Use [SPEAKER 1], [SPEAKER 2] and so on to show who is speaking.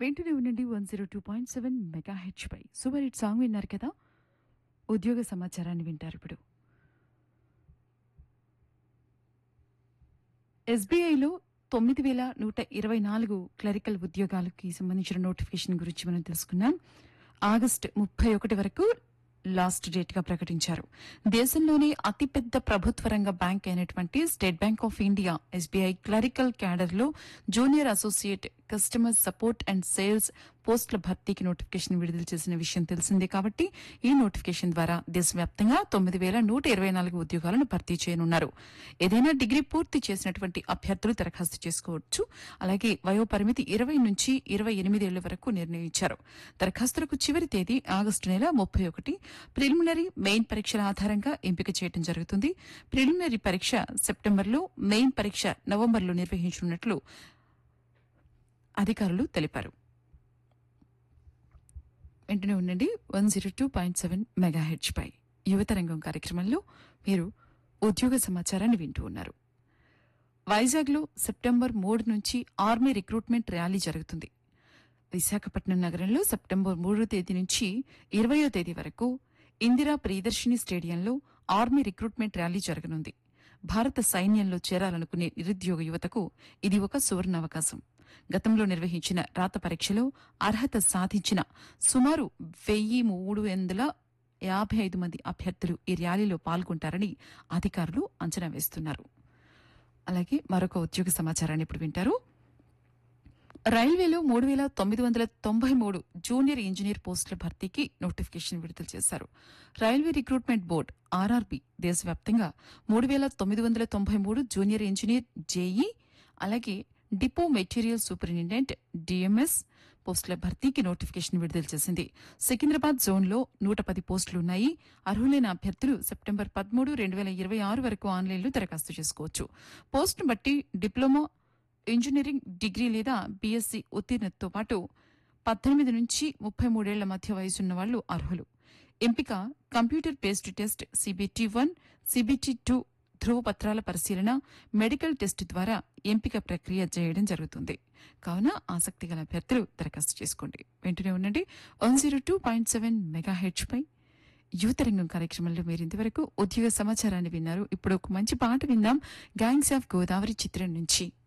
[SPEAKER 1] వింటూనే ఉండండి one zero two point seven mega హెచ్ పై సూపర్ హిట్ సాంగ్ విన్నారు కదా ఉద్యోగ సమాచారాన్ని వింటారు ఇప్పుడు ఎస్బీఐలో తొమ్మిది వేల నూట ఇరవై నాలుగు క్లరికల్ ఉద్యోగాలకి సంబంధించిన నోటిఫికేషన్ గురించి మనం తెలుసుకున్నాం ఆగస్టు ముప్పై ఒకటి వరకు లాస్ట్ డేట్ గా ప్రకటించారు దేశంలోనే అతిపెద్ద ప్రభుత్వ రంగ బ్యాంక్ అయినటువంటి State Bank of India S B I clerical cadre లో junior associate customer support and sales పోస్టుల భర్తీకి నోటిఫికేషన్ విడుదల చేసిన విషయం తెలిసిందే కాబట్టి ఈ నోటిఫికేషన్ ద్వారా దేశవ్యాప్తంగా తొమ్మిది వేల నూట ఇరవై నాలుగు ఉద్యోగాలను భర్తీ చేయనున్నారు ఏదైనా డిగ్రీ పూర్తి చేసినటువంటి అభ్యర్థులు దరఖాస్తు చేసుకోవచ్చు అలాగే వయోపరిమితి ఇరవై నుంచి ఇరవై ఎనిమిదేళ్ల వరకు నిర్ణయించారు దరఖాస్తులకు చివరి తేదీ ఆగస్టు నెల ముప్పై ఒకటి ప్రిలిమినరీ మెయిన్ పరీక్షల ఆధారంగా ఎంపిక చేయడం జరుగుతుంది ప్రిలిమినరీ పరీక్ష సెప్టెంబర్లో మెయిన్ పరీక్ష నవంబర్లో నిర్వహించనున్నట్లు అధికారులు తెలిపారు వెంటనే ఉండండి one zero two point seven mega హెచ్ పై యువతరంగం కార్యక్రమంలో మీరు ఉద్యోగ సమాచారాన్ని వింటూ ఉన్నారు వైజాగ్లో సెప్టెంబర్ మూడు నుంచి ఆర్మీ రిక్రూట్మెంట్ ర్యాలీ జరుగుతుంది విశాఖపట్నం నగరంలో సెప్టెంబర్ మూడో తేదీ నుంచి ఇరవయో తేదీ వరకు ఇందిరా ప్రియదర్శిని స్టేడియంలో ఆర్మీ రిక్రూట్మెంట్ ర్యాలీ జరగనుంది భారత సైన్యంలో చేరాలనుకునే నిరుద్యోగ యువతకు ఇది ఒక సువర్ణావకాశం గతంలో నిర్వహించిన రాత పరీక్షలో అర్హత సాధించిన సుమారు వెయ్యి మూడు వందల యాభై ఐదు మంది అభ్యర్థులు ఈ ర్యాలీలో పాల్గొంటారని అధికారులు అంచనా వేస్తున్నారు అలాగే మరొక ఉద్యోగ సమాచారాన్ని ఇప్పుడు వింటారు రైల్వేలో మూడు వేల తొమ్మిది వందల తొంభై మూడు జూనియర్ ఇంజనీర్ పోస్టుల భర్తీకి నోటిఫికేషన్ విడుదల చేశారు రైల్వే రిక్రూట్మెంట్ బోర్డు ఆర్ఆర్బి దేశవ్యాప్తంగా మూడు వేల తొమ్మిది వందల తొంభై మూడు జూనియర్ ఇంజనీర్ జేఈ అలాగే డిపో మెటీరియల్ సూపరింటెండెంట్ డిఎంఎస్ పోస్టుల భర్తీకి నోటిఫికేషన్ విడుదల చేసింది సికింద్రాబాద్ జోన్లో నూట పది పోస్టులున్నాయి అర్హులైన అభ్యర్థులు సెప్టెంబర్ పదమూడు రెండు వేల ఇరవై ఆరు వరకు ఆన్లైన్లో దరఖాస్తు చేసుకోవచ్చు పోస్టును బట్టి డిప్లొమా ఇంజనీరింగ్ డిగ్రీ లేదా బీఎస్సీ ఉత్తీర్ణతతో పాటు పద్దెనిమిది నుంచి ముప్పై మూడేళ్ల మధ్య వయసున్న వాళ్లు అర్హులు ఎంపిక computer based test C B T one C B T two ధ్రువపత్రాల పరిశీలన మెడికల్ టెస్ట్ ద్వారా ఎంపిక ప్రక్రియ చేయడం జరుగుతుంది కావున ఆసక్తి గల అభ్యర్థులు దరఖాస్తు చేసుకోండి వెంటనే ఉండండి one zero two point seven mega హెచ్ పై యువతరంగం కార్యక్రమంలో మీరు ఇంతవరకు ఉద్యోగ సమాచారాన్ని విన్నారు ఇప్పుడు ఒక మంచి పాట విందాం గ్యాంగ్స్ ఆఫ్ గోదావరి చిత్రం నుంచి